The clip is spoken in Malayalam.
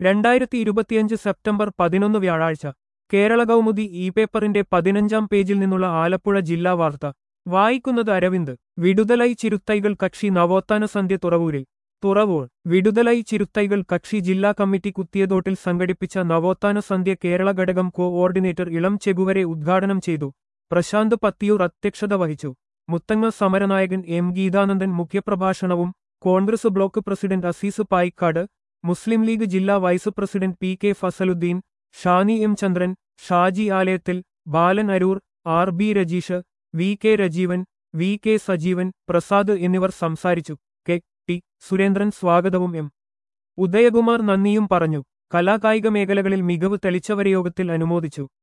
രണ്ടായിരത്തി ഇരുപത്തിയഞ്ച് സെപ്റ്റംബർ പതിനൊന്ന് വ്യാഴാഴ്ച കേരള കൗമുദി ഇ പേപ്പറിന്റെ പതിനഞ്ചാം പേജിൽ നിന്നുള്ള ആലപ്പുഴ ജില്ലാ വാർത്ത വായിക്കുന്നത് അരവിന്ദ് വിടുതലൈ ചിരുത്തൈകൾ കക്ഷി നവോത്ഥാന സന്ധ്യ തുറവൂരിൽ തുറവൂർ വിടുതലൈ ചിരുത്തൈകൾ കക്ഷി ജില്ലാ കമ്മിറ്റി കുത്തിയതോട്ടിൽ സംഘടിപ്പിച്ച നവോത്ഥാന സന്ധ്യ കേരള ഘടകം കോഓർഡിനേറ്റർ ഇളം ചെകുവരെ ഉദ്ഘാടനം ചെയ്തു പ്രശാന്ത് പത്തിയൂർ അധ്യക്ഷത വഹിച്ചു മുത്തങ്ങ സമരനായകൻ എം ഗീതാനന്ദൻ മുഖ്യപ്രഭാഷണവും കോൺഗ്രസ് ബ്ലോക്ക് പ്രസിഡന്റ് അസീസ് പായിക്കാട് മുസ്ലിം ലീഗ് ജില്ലാ vice president P K Fazaluddin Shani M Chandran Shaji Alayathil Balan Aroor R B Rajeesh V K Rajeevan V K Sajeevan Prasad എന്നിവർ സംസാരിച്ചു കെ ടി സുരേന്ദ്രൻ സ്വാഗതവും എം ഉദയകുമാർ നന്ദിയും പറഞ്ഞു കലാകായിക മേഖലകളിൽ മികവ് തെളിച്ചവരെ യോഗത്തിൽ അനുമോദിച്ചു